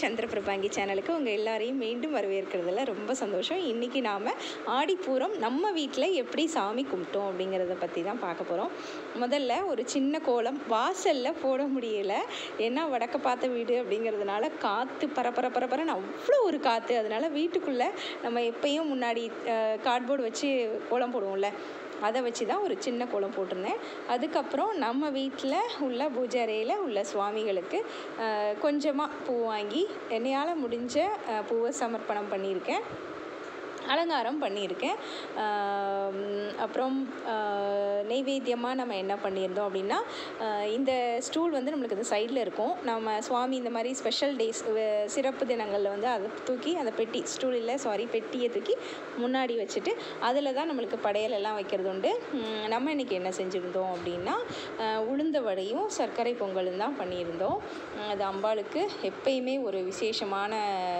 சந்திரபிரபாங்கி சேனலுக்கு உங்கள் எல்லாரையும் மீண்டும் வரவேற்கிறதுல ரொம்ப சந்தோஷம் இன்றைக்கி நாம் ஆடிப்பூரம் நம்ம வீட்டில் எப்படி சாமி கும்பிட்டோம் அப்படிங்கிறத பற்றி தான் பார்க்க போகிறோம் முதல்ல ஒரு சின்ன கோலம் வாசலில் போட முடியல ஏன்னா வடக்க பார்த்த வீடு அப்படிங்கிறதுனால காற்று பரபர பரபரன்னு அவ்வளோ ஒரு காற்று அதனால வீட்டுக்குள்ளே நம்ம எப்பயும் முன்னாடி கார்ட்போர்டு வச்சு கோலம் போடுவோம்ல அதை வச்சு தான் ஒரு சின்ன கோலம் போட்டிருந்தேன் அதுக்கப்புறம் நம்ம வீட்டில் உள்ள பூஜை அறையில் உள்ள சுவாமிகளுக்கு கொஞ்சமாக பூ வாங்கி என்னையால் முடிஞ்ச அஹ், பூவை சமர்ப்பணம் பண்ணியிருக்கேன் அலங்காரம் பண்ணியிருக்கேன் ஆம், அப்புறம் நெய்வேத்தியமாக நம்ம என்ன பண்ணியிருந்தோம் அப்படின்னா ஆஹ் இந்த ஸ்டூல் வந்து நம்மளுக்கு இந்த சைடில் இருக்கும் நம்ம சுவாமி இந்த மாதிரி ஸ்பெஷல் டேஸ் சிறப்பு தினங்களில் வந்து அதை தூக்கி அந்த பெட்டி ஸ்டூல் இல்லை சாரி பெட்டியை தூக்கி முன்னாடி வச்சுட்டு அதில் தான் நம்மளுக்கு படையல் எல்லாம் வைக்கிறது உண்டு உம், நம்ம இன்றைக்கி என்ன செஞ்சுருந்தோம் அப்படின்னா ஆஹ் உளுந்த வடையும் சர்க்கரை பொங்கலும் தான் பண்ணியிருந்தோம் உம், அது அம்பாளுக்கு எப்பயுமே ஒரு விசேஷமான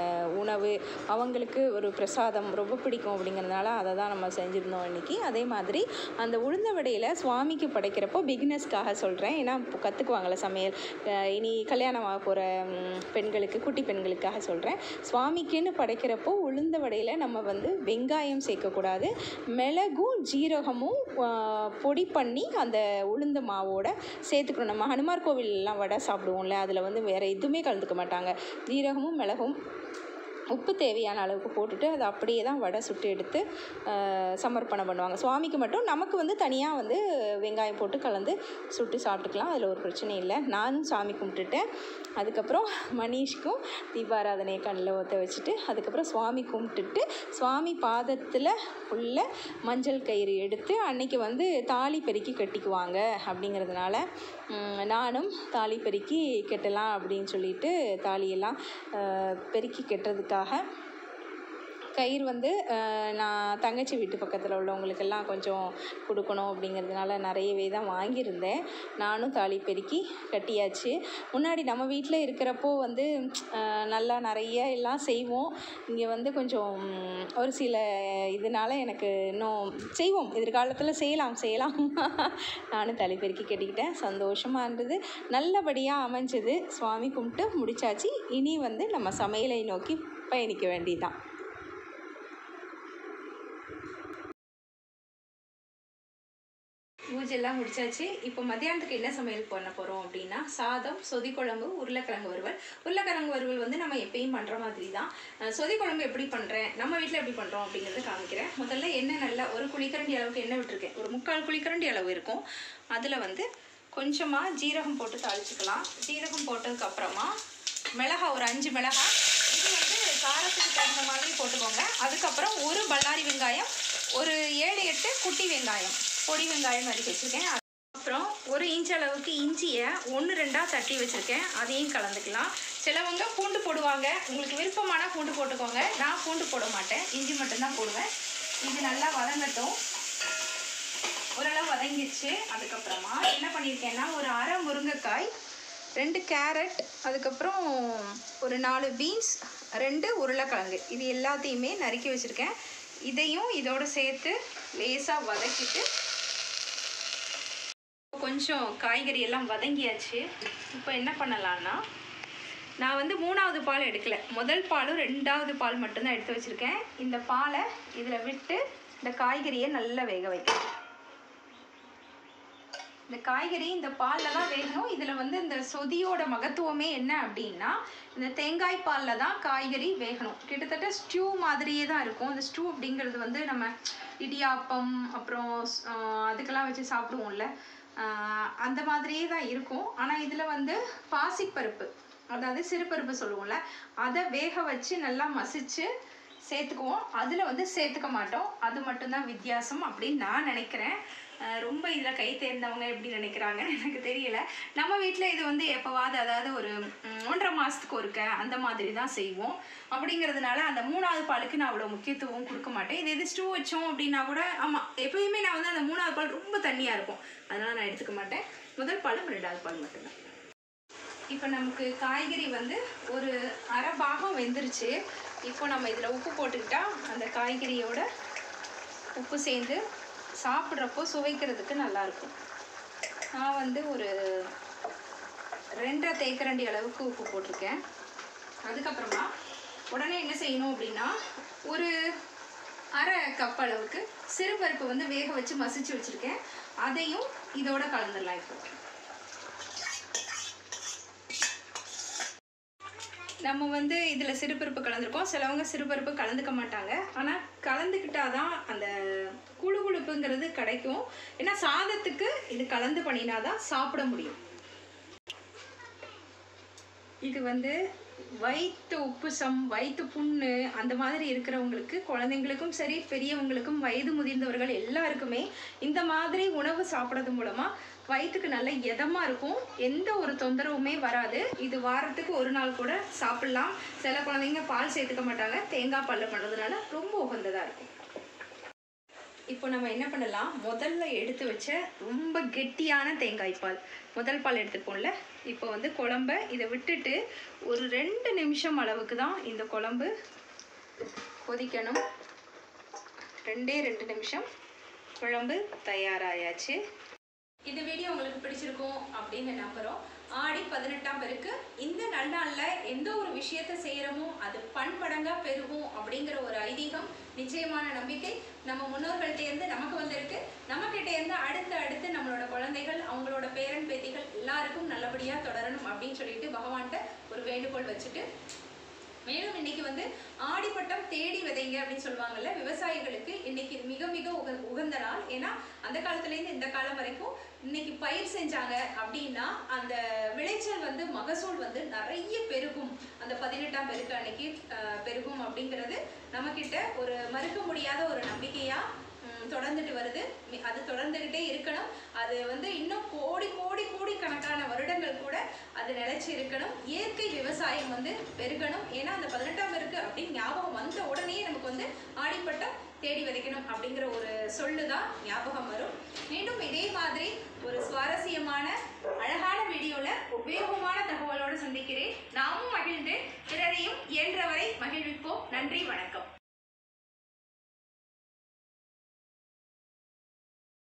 உணவு அவங்களுக்கு ஒரு பிரசாதம் ரொம்ப பிடிக்கும் அப்படிங்கிறதுனால அதை தான் நம்ம செஞ்சுருந்தோம் இன்றைக்கி அதே மாதிரி அந்த உளுந்த வடையில் சுவாமிக்கு படைக்கிறப்போ பிகினர்ஸ்க்காக சொல்கிறேன் ஏன்னா இப்போ கற்றுக்குவாங்கள்ல சமையல் அஹ் இனி கல்யாணம் ஆக போகிற பெண்களுக்கு குட்டி பெண்களுக்காக சொல்கிறேன் சுவாமிக்குன்னு படைக்கிறப்போ உளுந்த வடையில் நம்ம வந்து வெங்காயம் சேர்க்கக்கூடாது மிளகும் ஜீரகமும் ஆஹ், பொடி பண்ணி அந்த உளுந்த மாவோட சேர்த்துக்கணும் நம்ம ஹனுமார் கோவிலெலாம் வடை சாப்பிடுவோம்ல அதில் வந்து வேறு எதுவுமே கலந்துக்க மாட்டாங்க ஜீரகமும் மிளகும் உப்பு தேவையான அளவுக்கு போட்டுட்டு அதை அப்படியே தான் வடை சுட்டு எடுத்து ஆஹ், சமர்ப்பணம் பண்ணுவாங்க சுவாமிக்கு மட்டும் நமக்கு வந்து தனியாக வந்து வெங்காயம் போட்டு கலந்து சுட்டு சாப்பிட்டுக்கலாம் அதில் ஒரு பிரச்சனை இல்லை நானும் சாமி கும்பிட்டுட்டேன் அதுக்கப்புறம் மனிஷ்க்கும் தீபாராதனையை கண்ணில் ஒத்த வச்சுட்டு அதுக்கப்புறம் சுவாமி கும்பிட்டுட்டு சுவாமி பாதத்தில் உள்ள மஞ்சள் கயிறு எடுத்து அன்னைக்கு வந்து தாலி பெருக்கி கட்டிக்குவாங்க அப்படிங்கிறதுனால ம், நானும் தாலி பெருக்கி கட்டலாம் அப்படின்னு சொல்லிட்டு தாலியெல்லாம் ஆஹ், பெருக்கி கட்டுறதுக்காக கயிறு வந்து அஹ், நான் தங்கச்சி வீட்டு பக்கத்தில் உள்ளவங்களுக்கெல்லாம் கொஞ்சம் கொடுக்கணும் அப்படிங்கிறதுனால நிறையவே தான் வாங்கியிருந்தேன் நானும் தாலி பெருக்கி கட்டியாச்சு முன்னாடி நம்ம வீட்டில் இருக்கிறப்போ வந்து அஹ், நல்லா நிறைய எல்லாம் செய்வோம் இங்கே வந்து கொஞ்சம் ம், ஒரு சில இதனால எனக்கு இன்னும் செய்வோம் எதிர்காலத்தில் செய்யலாம் செய்யலாம் நானும் தலை பெருக்கி கட்டிக்கிட்டேன் சந்தோஷமாக இருந்தது நல்லபடியாக அமைஞ்சது சுவாமி கும்பிட்டு முடிச்சாச்சு இனி வந்து நம்ம சமையலை நோக்கி பயணிக்க வேண்டியதுதான் பூஜையெல்லாம் முடிச்சாச்சு இப்போ மத்தியானத்துக்கு என்ன சமையல் பண்ண போகிறோம் அப்படின்னா சாதம் சொதி குழம்பு உருளைக்கிழங்கு வறுவல் உருளைக்கிழங்கு வறுவல் வந்து நம்ம எப்பயும் பண்ணுற மாதிரி தான் அஹ் சொதி குழம்பு எப்படி பண்ணுறேன் நம்ம வீட்டில் எப்படி பண்ணுறோம் அப்படிங்கிறத காமிக்கிறேன் முதல்ல எண்ணெய் நல்லா ஒரு குழிக்கரண்டி அளவுக்கு எண்ணெய் விட்டுருக்கேன் ஒரு முக்கால் குழிக்கரண்டி அளவு இருக்கும் அதில் வந்து கொஞ்சமாக ஜீரகம் போட்டு தாளிச்சுக்கலாம் ஜீரகம் போட்டதுக்கு அப்புறமா மிளகா ஒரு அஞ்சு மிளகா இது வந்து காரத்துக்கு தகுந்த மாதிரி போட்டுக்கோங்க அதுக்கப்புறம் ஒரு பல்லாரி வெங்காயம் ஒரு ஏழு எட்டு குட்டி வெங்காயம் பொடி வெங்காயம் நறுக்கி வச்சுருக்கேன் அப்புறம் ஒரு இன்ச் அளவுக்கு இஞ்சியை ஒன்று ரெண்டாக தட்டி வச்சுருக்கேன் அதையும் கலந்துக்கலாம் சிலவங்க பூண்டு போடுவாங்க உங்களுக்கு விருப்பமான பூண்டு போட்டுக்கோங்க நான் பூண்டு போட மாட்டேன் இஞ்சி மட்டும்தான் போடுவேன் இது நல்லா வதங்கட்டும் ஓரளவு வதங்கிடுச்சு அதுக்கப்புறமா என்ன பண்ணியிருக்கேன்னா ஒரு அரை முருங்கைக்காய் ரெண்டு கேரட் அதுக்கப்புறம் ஒரு நாலு பீன்ஸ் ரெண்டு உருளைக்கிழங்கு இது எல்லாத்தையுமே நறுக்கி வச்சுருக்கேன் இதையும் இதோட சேர்த்து லேசாக வதக்கிட்டு கொஞ்சம் காய்கறி எல்லாம் வதங்கியாச்சு இப்போ என்ன பண்ணலான்னா நான் வந்து மூணாவது பால் எடுக்கல முதல் பாலும் ரெண்டாவது பால் மட்டும்தான் எடுத்து வச்சுருக்கேன் இந்த பாலை இதில் விட்டு இந்த காய்கறியை நல்லா வேக வைக்கணும் இந்த காய்கறி இந்த பாலில் தான் வேகணும் இதில் வந்து இந்த சொதியோட மகத்துவமே என்ன அப்படின்னா இந்த தேங்காய் பாலில் தான் காய்கறி வேகணும் கிட்டத்தட்ட ஸ்டியூ மாதிரியே தான் இருக்கும் இந்த ஸ்டியூ அப்படிங்கிறது வந்து நம்ம இடியாப்பம் அப்புறம் ஸ்- ஆஹ் அதுக்கெல்லாம் வச்சு சாப்பிடுவோம்ல ஆஹ் அந்த மாதிரியே தான் இருக்கும் ஆனால் இதில் வந்து பாசிப்பருப்பு அதாவது சிறுபருப்பு சொல்லுவோம்ல அதை வேக வச்சு நல்லா மசிச்சு சேர்த்துக்குவோம் அதில் வந்து சேர்த்துக்க மாட்டோம் அது மட்டும்தான் வித்தியாசம் அப்படின்னு நான் நினைக்கிறேன் அஹ் ரொம்ப இதில் கை தேர்ந்தவங்க எப்படி நினைக்கிறாங்கன்னு எனக்கு தெரியல நம்ம வீட்டில் இது வந்து எப்போவாது அதாவது ஒரு ம், ஒன்றரை மாதத்துக்கு ஒருக்க அந்த மாதிரி தான் செய்வோம் அப்படிங்கிறதுனால அந்த மூணாவது பாலுக்கு நான் அவ்வளோ முக்கியத்துவம் கொடுக்க மாட்டேன் இது எது ஸ்டூ வச்சோம் அப்படின்னா கூட ஆமாம் எப்பயுமே நான் வந்து அந்த மூணாவது பால் ரொம்ப தண்ணியாக இருக்கும் அதனால் நான் எடுத்துக்க மாட்டேன் முதல் பாலும் ரெண்டாவது பால் மட்டும்தான் இப்போ நமக்கு காய்கறி வந்து ஒரு அரை பாகம் வெந்துருச்சு இப்போ நம்ம இதில் உப்பு போட்டுக்கிட்டா அந்த காய்கறியோட உப்பு சேர்ந்து சாப்பிட்றப்போ சுவைக்கிறதுக்கு நல்லாயிருக்கும் நான் வந்து ஒரு ரெண்டரை தேக்கரண்டி அளவுக்கு உப்பு போட்டிருக்கேன் அதுக்கப்புறமா உடனே என்ன செய்யணும் அப்படின்னா ஒரு அரை கப் அளவுக்கு சிறுபருப்பு வந்து வேக வச்சு மசிச்சு வச்சுருக்கேன் அதையும் இதோட கலந்துடலாம் இப்போ நம்ம வந்து இதில் சிறுபருப்பு கலந்துருக்கோம் சிலவங்க சிறுபருப்பு கலந்துக்க மாட்டாங்க ஆனால் கலந்துக்கிட்டாதான் அந்த குழுகுழுப்புங்கிறது கிடைக்கும் ஏன்னா சாதத்துக்கு இது கலந்து பண்ணினாதான் சாப்பிட முடியும் இது வந்து வயிற்று உப்புசம் வயிற்று புண்ணு அந்த மாதிரி இருக்கிறவங்களுக்கு குழந்தைங்களுக்கும் சரி பெரியவங்களுக்கும் வயது முதிர்ந்தவர்கள் எல்லாருக்குமே இந்த மாதிரி உணவு சாப்பிட்றது மூலமாக வயிற்றுக்கு நல்ல இதமாக இருக்கும் எந்த ஒரு தொந்தரவுமே வராது இது வாரத்துக்கு ஒரு நாள் கூட சாப்பிட்லாம் சில குழந்தைங்க பால் சேர்த்துக்க மாட்டாங்க தேங்காய் பாலில் பண்ணுறதுனால ரொம்ப உகந்ததாக இருக்கும் இப்போ நம்ம என்ன பண்ணலாம் முதல்ல எடுத்து வச்ச ரொம்ப கெட்டியான தேங்காய் பால் முதல் பால் எடுத்துப்போம்ல இப்போ வந்து குழம்ப இதை விட்டுட்டு ஒரு ரெண்டு நிமிஷம் அளவுக்கு தான் இந்த குழம்பு கொதிக்கணும் ரெண்டே ரெண்டு நிமிஷம் குழம்பு தயாராயாச்சு இந்த வீடியோ உங்களுக்கு பிடிச்சிருக்கும் அப்படின்னு நம்புகிறோம் ஆடி பதினெட்டாம் பேருக்கு இந்த நன்னாளில் எந்த ஒரு விஷயத்தை செய்கிறோமோ அது பன்மடங்காக பெருகும் அப்படிங்கிற ஒரு ஐதீகம் நிச்சயமான நம்பிக்கை நம்ம முன்னோர்கள்ட்டேருந்து நமக்கு வந்திருக்கு நம்மக்கிட்டேருந்து அடுத்து அடுத்து நம்மளோட குழந்தைகள் அவங்களோட பேரன் பேத்திகள் எல்லாருக்கும் நல்லபடியாக தொடரணும் அப்படின்னு சொல்லிட்டு பகவான்கிட்ட ஒரு வேண்டுகோள் வச்சுட்டு மேலும் இன்னைக்கு வந்து ஆடிப்பட்டம் தேடி விதைங்க அப்படின்னு சொல்லுவாங்கல்ல விவசாயிகளுக்கு இன்னைக்கு இது மிக மிக உக உகந்த நாள் ஏன்னா அந்த காலத்துலேருந்து இந்த காலம் வரைக்கும் இன்னைக்கு பயிர் செஞ்சாங்க அப்படின்னா அந்த விளைச்சல் வந்து மகசூல் வந்து நிறைய பெருகும் அந்த பதினெட்டாம் பெருக்கு அன்னைக்கு அஹ், பெருகும் அப்படிங்கிறது நம்மக்கிட்ட ஒரு மறுக்க முடியாத ஒரு நம்பிக்கையா ம், தொடர்ந்துட்டு வருது மி- அது தொடர்ந்துகிட்டே இருக்கணும் அது வந்து இன்னும் கோடி கோடி கோடி கணக்கான வருடங்கள் கூட அது நிலைச்சு இருக்கணும் இயற்கை விவசாயம் வந்து பெருகணும் ஏன்னா அந்த பதினெட்டாம் இருக்கு அப்படின்னு ஞாபகம் வந்த உடனே நமக்கு வந்து ஆடிப்பட்டம் தேடி விதைக்கணும் அப்படிங்கிற ஒரு சொல்லு தான் ஞாபகம் வரும் மீண்டும் இதே மாதிரி ஒரு சுவாரஸ்யமான அழகான வீடியோல உபயோகமான தகவலோடு சந்திக்கிறேன் நாமும் மகிழ்ந்து பிறரையும் இயன்றவரை மகிழ்விப்போம் நன்றி வணக்கம்